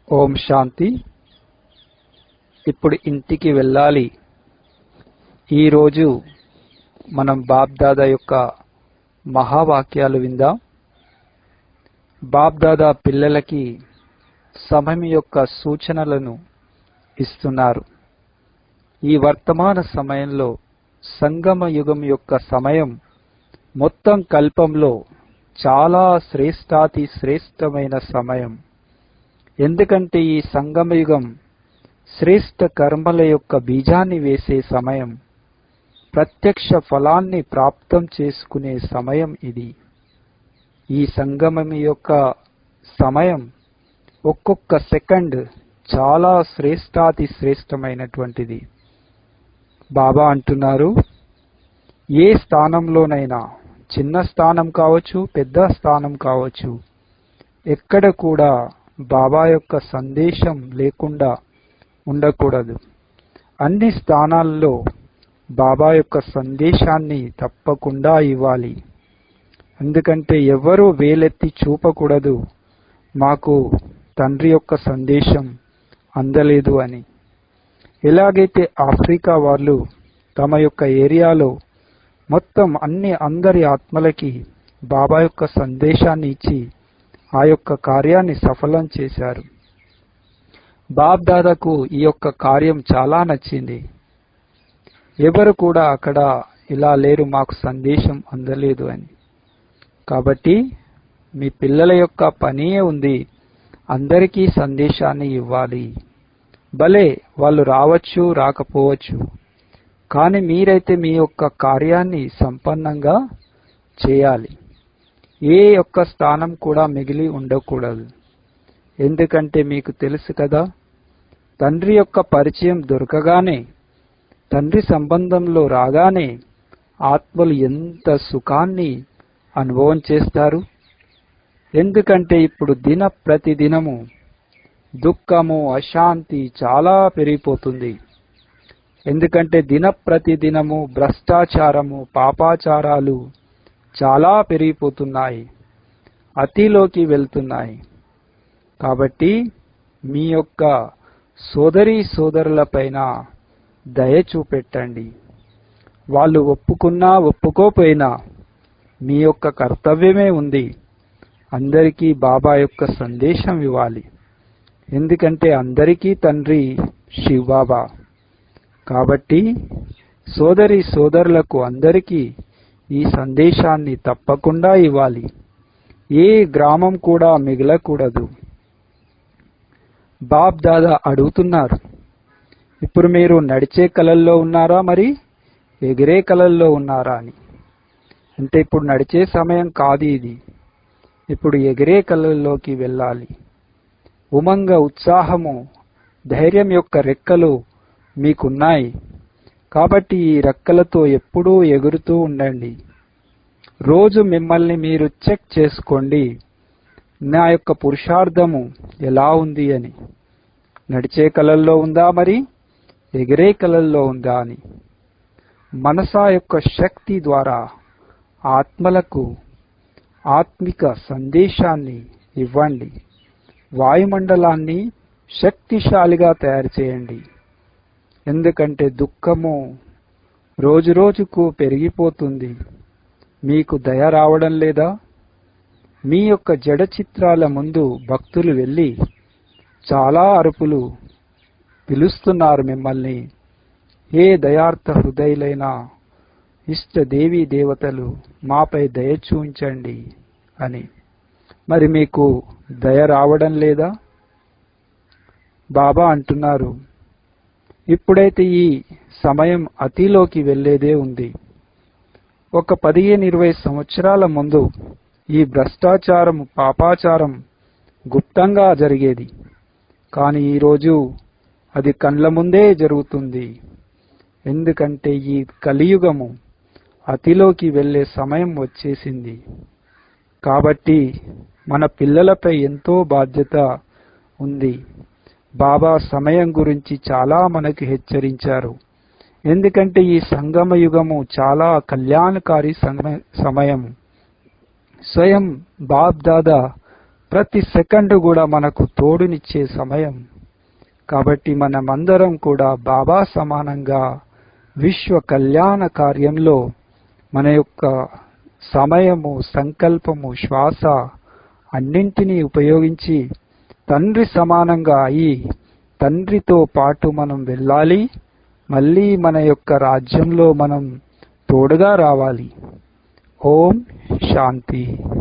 ఓం శాంతి ఇప్పుడు ఇంటికి వెళ్ళాలి ఈరోజు మనం బాబ్దాదా యొక్క మహావాక్యాలు విందాం బాబ్దాదా పిల్లలకి సమయం యొక్క సూచనలను ఇస్తున్నారు ఈ వర్తమాన సమయంలో సంగమ యుగం యొక్క సమయం మొత్తం కల్పంలో చాలా శ్రేష్టాతి శ్రేష్టమైన సమయం ఎందుకంటే ఈ సంగమయుగం శ్రేష్ట కర్మల యొక్క బీజాన్ని వేసే సమయం ప్రత్యక్ష ఫలాన్ని ప్రాప్తం చేసుకునే సమయం ఇది ఈ సంగమం యొక్క సమయం ఒక్కొక్క సెకండ్ చాలా శ్రేష్టాతి శ్రేష్టమైనటువంటిది బాబా అంటున్నారు ఏ స్థానంలోనైనా చిన్న స్థానం కావచ్చు పెద్ద స్థానం కావచ్చు ఎక్కడ కూడా బాబా యొక్క సందేశం లేకుండా ఉండకూడదు అన్ని స్థానాల్లో బాబా యొక్క సందేశాన్ని తప్పకుండా ఇవ్వాలి ఎందుకంటే ఎవరూ వేలెత్తి చూపకూడదు మాకు తండ్రి యొక్క సందేశం అందలేదు అని ఎలాగైతే ఆఫ్రికా వాళ్ళు తమ యొక్క ఏరియాలో మొత్తం అన్ని అందరి ఆత్మలకి బాబా యొక్క సందేశాన్ని ఇచ్చి ఆ యొక్క కార్యాన్ని సఫలం చేశారు బాబ్ దాదాకు ఈ యొక్క కార్యం చాలా నచ్చింది ఎవరు కూడా అక్కడ ఇలా లేరు మాకు సందేశం అందలేదు అని కాబట్టి మీ పిల్లల యొక్క పనే ఉంది అందరికీ సందేశాన్ని ఇవ్వాలి భలే వాళ్ళు రావచ్చు రాకపోవచ్చు కానీ మీరైతే మీ యొక్క కార్యాన్ని సంపన్నంగా చేయాలి ఏ యొక్క స్థానం కూడా మిగిలి ఉండకూడదు ఎందుకంటే మీకు తెలుసు కదా తండ్రి యొక్క పరిచయం దొరకగానే తండ్రి సంబంధంలో రాగానే ఆత్మలు ఎంత సుఖాన్ని అనుభవం చేస్తారు ఎందుకంటే ఇప్పుడు దిన ప్రతిదినము దుఃఖము అశాంతి చాలా పెరిగిపోతుంది ఎందుకంటే దిన ప్రతిదినము భ్రష్టాచారము పాపాచారాలు చాలా పెరిగిపోతున్నాయి అతిలోకి వెళ్తున్నాయి కాబట్టి మీ యొక్క సోదరి సోదరులపైన దయ చూపెట్టండి వాళ్ళు ఒప్పుకున్నా ఒప్పుకోపోయినా మీ యొక్క కర్తవ్యమే ఉంది అందరికీ బాబా యొక్క సందేశం ఇవ్వాలి ఎందుకంటే అందరికీ తండ్రి శివబాబా కాబట్టి సోదరి సోదరులకు అందరికీ ఈ సందేశాన్ని తప్పకుండా ఇవ్వాలి ఏ గ్రామం కూడా మిగలకూడదు బాబ్ దాదా అడుగుతున్నారు ఇప్పుడు మీరు నడిచే కళల్లో ఉన్నారా మరి ఎగిరే కళల్లో ఉన్నారా అని అంటే ఇప్పుడు నడిచే సమయం కాదు ఇది ఇప్పుడు ఎగిరే కళల్లోకి వెళ్ళాలి ఉమంగ ఉత్సాహము ధైర్యం యొక్క రెక్కలు మీకున్నాయి కాబట్టి ఈ రెక్కలతో ఎప్పుడూ ఎగురుతూ ఉండండి రోజు మిమ్మల్ని మీరు చెక్ చేసుకోండి నా యొక్క పురుషార్థము ఎలా ఉంది అని నడిచే కళల్లో ఉందా మరి ఎగిరే కళల్లో ఉందా అని మనసా యొక్క శక్తి ద్వారా ఆత్మలకు ఆత్మిక సందేశాన్ని ఇవ్వండి వాయుమండలాన్ని శక్తిశాలిగా తయారు చేయండి ఎందుకంటే దుఃఖము రోజురోజుకు పెరిగిపోతుంది మీకు దయ రావడం లేదా మీ యొక్క జడ చిత్రాల ముందు భక్తులు వెళ్ళి చాలా అరుపులు పిలుస్తున్నారు మిమ్మల్ని ఏ దయార్థ హృదయులైన ఇష్ట దేవీ దేవతలు మాపై దయ చూపించండి అని మరి మీకు దయ రావడం లేదా బాబా అంటున్నారు ఇప్పుడైతే ఈ సమయం అతిలోకి వెళ్లేదే ఉంది ఒక పదిహేను ఇరవై సంవత్సరాల ముందు ఈ భ్రష్టాచారం పాపాచారం గుప్తంగా జరిగేది కానీ ఈరోజు అది కండ్ల ముందే జరుగుతుంది ఎందుకంటే ఈ కలియుగము అతిలోకి వెళ్లే సమయం వచ్చేసింది కాబట్టి మన పిల్లలపై ఎంతో బాధ్యత ఉంది బాబా సమయం గురించి చాలా మనకు హెచ్చరించారు ఎందుకంటే ఈ సంగమ యుగము చాలా కళ్యాణకారి సమయం స్వయం బాబ్ దాదా ప్రతి సెకండ్ కూడా మనకు తోడునిచ్చే సమయం కాబట్టి మనమందరం కూడా బాబా సమానంగా విశ్వ కళ్యాణ కార్యంలో మన యొక్క సమయము సంకల్పము శ్వాస అన్నింటినీ ఉపయోగించి తండ్రి సమానంగా అయి తండ్రితో పాటు మనం వెళ్ళాలి మళ్ళీ మన యొక్క రాజ్యంలో మనం తోడుగా రావాలి ఓం శాంతి